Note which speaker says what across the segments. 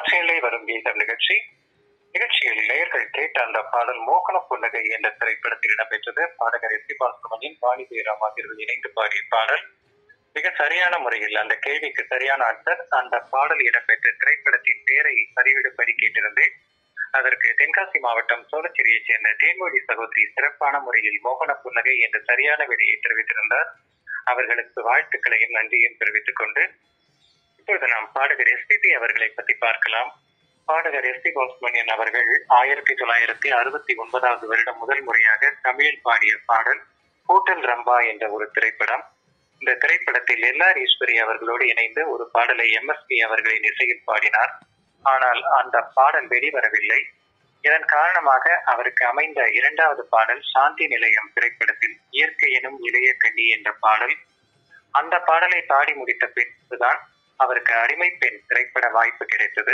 Speaker 1: காட்சியிலே வரும் கீதம் நிகழ்ச்சி நிகழ்ச்சியில் நேயர்கள் கேட்ட அந்த பாடல் மோகன புன்னகை என்ற திரைப்படத்தில் இடம்பெற்றது பாடகர் எஸ் பி பாலசுமணியின் வாணி ஜெயராம் ஆகியோர்கள் இணைந்து பாடிய பாடல் மிக சரியான முறையில் அந்த கேள்விக்கு சரியான ஆன்சர் அந்த பாடல் இடம்பெற்ற திரைப்படத்தின் பெயரை பதிவிடும்படி கேட்டிருந்தேன் அதற்கு தென்காசி மாவட்டம் சோழச்சேரியைச் சேர்ந்த தேன்மொழி சகோதரி சிறப்பான முறையில் மோகன புன்னகை என்ற சரியான விடையை தெரிவித்திருந்தார் அவர்களுக்கு வாழ்த்துக்களையும் நன்றியும் தெரிவித்துக் கொண்டு இப்பொழுது நாம் பாடகர் எஸ்பிபி அவர்களை பற்றி பார்க்கலாம் பாடகர் எஸ் பி பாலசுமணியன் அவர்கள் ஆயிரத்தி தொள்ளாயிரத்தி அறுபத்தி ஒன்பதாவது வருடம் முதல் முறையாக தமிழில் பாடிய பாடல் ஹோட்டல் ரம்பா என்ற ஒரு திரைப்படம் இந்த திரைப்படத்தில் எல்ஆர் ஈஸ்வரி அவர்களோடு இணைந்து ஒரு பாடலை எம்எஸ்பி அவர்களின் இசையில் பாடினார் ஆனால் அந்த பாடல் வெளிவரவில்லை இதன் காரணமாக அவருக்கு அமைந்த இரண்டாவது பாடல் சாந்தி நிலையம் திரைப்படத்தில் இயற்கை எனும் இளைய கண்ணி என்ற பாடல் அந்த பாடலை பாடி முடித்த பின்புதான் அவருக்கு அடிமை பெண் திரைப்பட வாய்ப்பு கிடைத்தது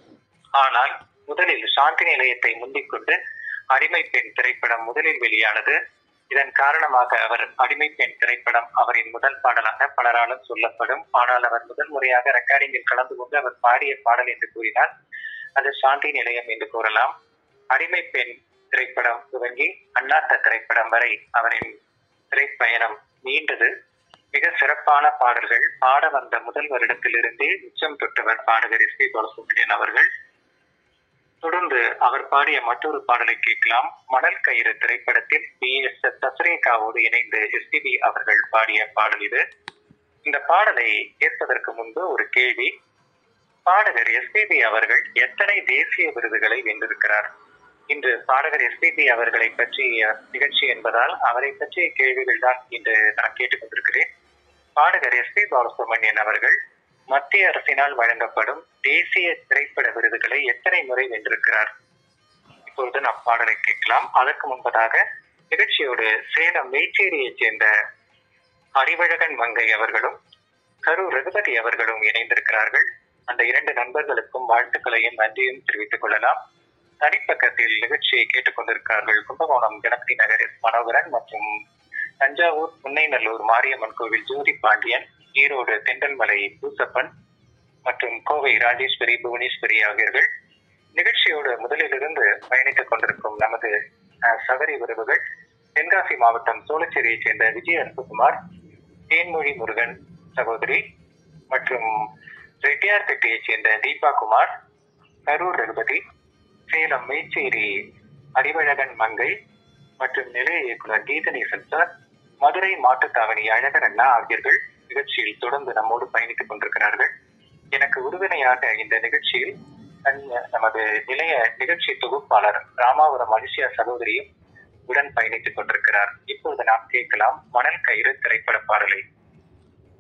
Speaker 1: ஆனால் முதலில் சாந்தி நிலையத்தை முந்திக் கொண்டு அடிமை பெண் திரைப்படம் முதலில் வெளியானது இதன் காரணமாக அவர் அடிமை பெண் திரைப்படம் அவரின் முதல் பாடலாக பலராலும் சொல்லப்படும் ஆனால் அவர் முதல் முறையாக ரெக்கார்டிங்கில் கலந்து கொண்டு அவர் பாடிய பாடல் என்று கூறினார் அது சாந்தி நிலையம் என்று கூறலாம் அடிமை பெண் திரைப்படம் துவங்கி அண்ணாத்த திரைப்படம் வரை அவரின் திரைப்பயணம் நீண்டது மிக சிறப்பான பாடல்கள் பாட வந்த முதல் வருடத்திலிருந்தே உச்சம் தொட்டவர் பாடகர் எஸ் பி பாலசுப்ரமணியன் அவர்கள் தொடர்ந்து அவர் பாடிய மற்றொரு பாடலை கேட்கலாம் மணல் கயிறு திரைப்படத்தில் பி எஸ் தஸ்ரேகாவோடு இணைந்து எஸ்பிபி அவர்கள் பாடிய பாடல் இது இந்த பாடலை கேட்பதற்கு முன்பு ஒரு கேள்வி பாடகர் எஸ்பிபி அவர்கள் எத்தனை தேசிய விருதுகளை வென்றிருக்கிறார் இன்று பாடகர் எஸ்பிபி அவர்களை பற்றிய நிகழ்ச்சி என்பதால் அவரை பற்றிய கேள்விகள் தான் இன்று நான் கேட்டுக்கொண்டிருக்கிறேன் பாடகர் எஸ் பி பாலசுப்ரமணியன் அவர்கள் மத்திய அரசினால் வழங்கப்படும் தேசிய திரைப்பட விருதுகளை எத்தனை முறை வென்றிருக்கிறார் இப்பொழுது நாம் பாடலை கேட்கலாம் அதற்கு முன்பதாக நிகழ்ச்சியோடு சேலம் மேச்சேரியைச் சேர்ந்த அறிவழகன் மங்கை அவர்களும் கரூர் ரகுபதி அவர்களும் இணைந்திருக்கிறார்கள் அந்த இரண்டு நண்பர்களுக்கும் வாழ்த்துக்களையும் நன்றியும் தெரிவித்துக் கொள்ளலாம் தனிப்பக்கத்தில் நிகழ்ச்சியை கேட்டுக்கொண்டிருக்கிறார்கள் கும்பகோணம் கணபதி நகர் எஸ் மனோகரன் மற்றும் தஞ்சாவூர் புன்னைநல்லூர் மாரியம்மன் கோவில் ஜோதி பாண்டியன் ஈரோடு தெண்டல்மலை பூசப்பன் மற்றும் கோவை ராஜேஸ்வரி புவனேஸ்வரி ஆகியோர்கள் நிகழ்ச்சியோடு முதலிலிருந்து பயணித்துக் கொண்டிருக்கும் நமது அஹ், சகரி உறவுகள் தென்காசி மாவட்டம் சோழச்சேரியைச் சேர்ந்த விஜய் அன்புகுமார் தேன்மொழி முருகன் சகோதரி மற்றும் ரெட்டியார்பேட்டையைச் சேர்ந்த தீபா குமார் கரூர் ரகுபதி சேலம் மேச்சேரி அறிவழகன் மங்கை மற்றும் நிலைய இயக்குனர் கீதநேசன் சார் மதுரை மாட்டுத்தாவணி அழகர் அண்ணா ஆகியோர்கள் நிகழ்ச்சியில் தொடர்ந்து நம்மோடு பயணித்துக் கொண்டிருக்கிறார்கள் எனக்கு உறுதுணையாக இந்த நிகழ்ச்சியில் தன்- நமது நிலைய நிகழ்ச்சி தொகுப்பாளர் ராமாபுரம் மனுஷியா சகோதரியும் உடன் பயணித்துக் கொண்டிருக்கிறார் இப்பொழுது நாம் கேட்கலாம் மணல் கயிறு திரைப்பட பாடலை